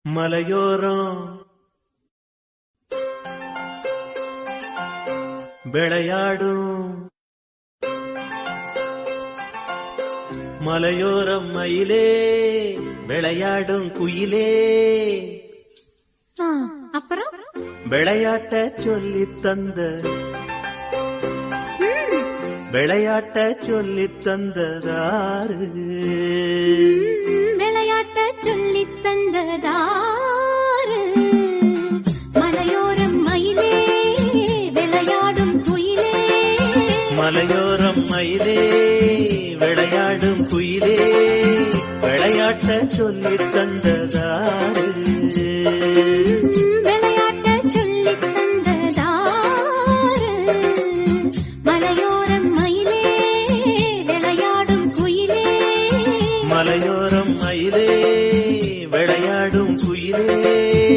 மலையோரம் விளையாடும் மலையோரம் மயிலே விளையாடும் குயிலே ஆ, அப்புறம் விளையாட்ட சொல்லி தந்த விளையாட்ட சொல்லி தந்ததாரு ம், விளையாட்ட சொல்லித் தந்ததாரு மலையோரம் மயிலே விளையாடும் குயிலே மலையோரம் மயிலே விளையாடும் குயிலே விளையாட்ட சொல்லி தந்ததாரு ம், விளையாட்ட சொல்லித் தந்ததாரு மலையோரம் மயிலே விளையாடும் குயிலே மலையோரம் மயிலே விளையாடும் குயிலே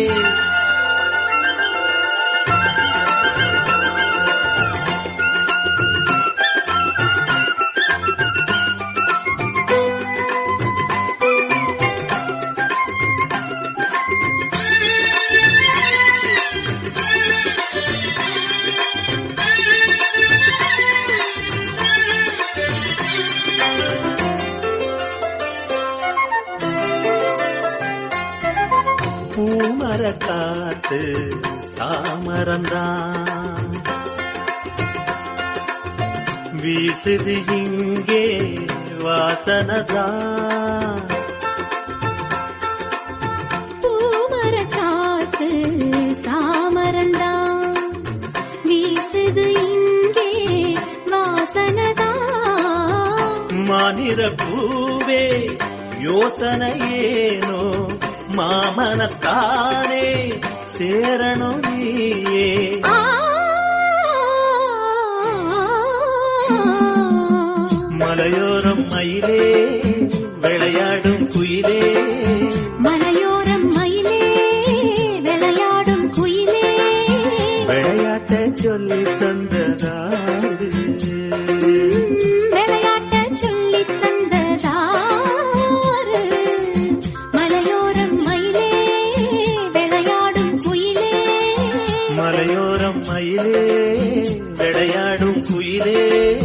பூமர காத்து சாமரந்தான் வீசுது இங்கே வாசனதான் பூமர காத்து சாமரந்தான் வீசுது இங்கே வாசனதான் மானிர பூவே யோசனை ஏனோ மாமனத்தானே சேரணும் நீயே ஆ மலையோரம் மயிலே விளையாடும் குயிலே மலையோரம் மயிலே விளையாடும் குயிலே விளையாட்ட சொல்லி தந்ததாரு விளையாட்ட சொல்லித் தந்ததாரு மலையோரம் மயிலே விளையாடும் குயிலே மலையோரம் மயிலே விளையாடும் குயிலே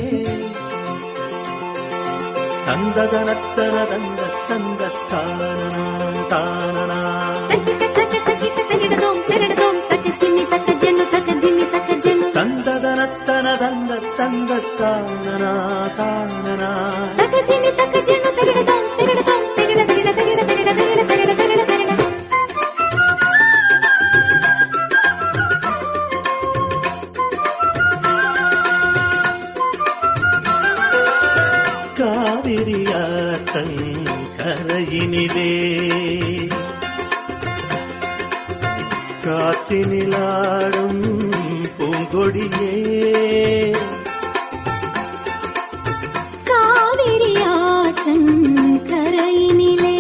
தந்ததனத்தன தந்த தந்த தானனா தானனா தக்கிட்ட தக்க தக்கிட்ட தகிடதோம் திரடதோம் தக்க திம்மி தக்க ஜென்னு தக்க திம்மி தக்க ஜென்னு தந்ததனத்தன தந்த தந்த தானனா தானனா தக்க திம்மி தக்க ஜென்னு தகிடதோம் திரடதோம் திரட திரட திரட திரட திரட திரட திரட திரட காவிரியாத்தன் கரையினிலே காற்றினிலாடும் பூங்கொடியே காவிரி ஆற்றன் கரையினிலே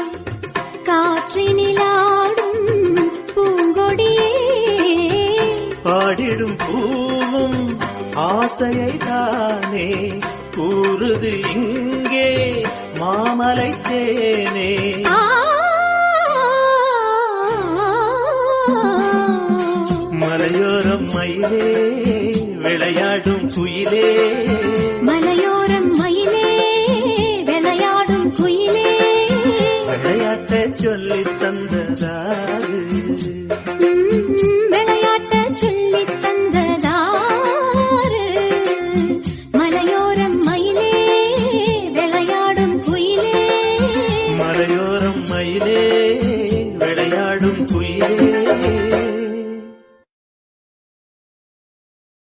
காற்றினிலாடும் பூங்கொடியே பாடிடும் பூவும் ஆசையை தானே கூறுது இங்கே மாமலை தேனே ஆ மலையோரம் மயிலே விளையாடும் குயிலே மலையோரம் மயிலே விளையாடும் குயிலே விளையாட்ட சொல்லி தந்ததாரு ம், விளையாட்ட சொல்லித்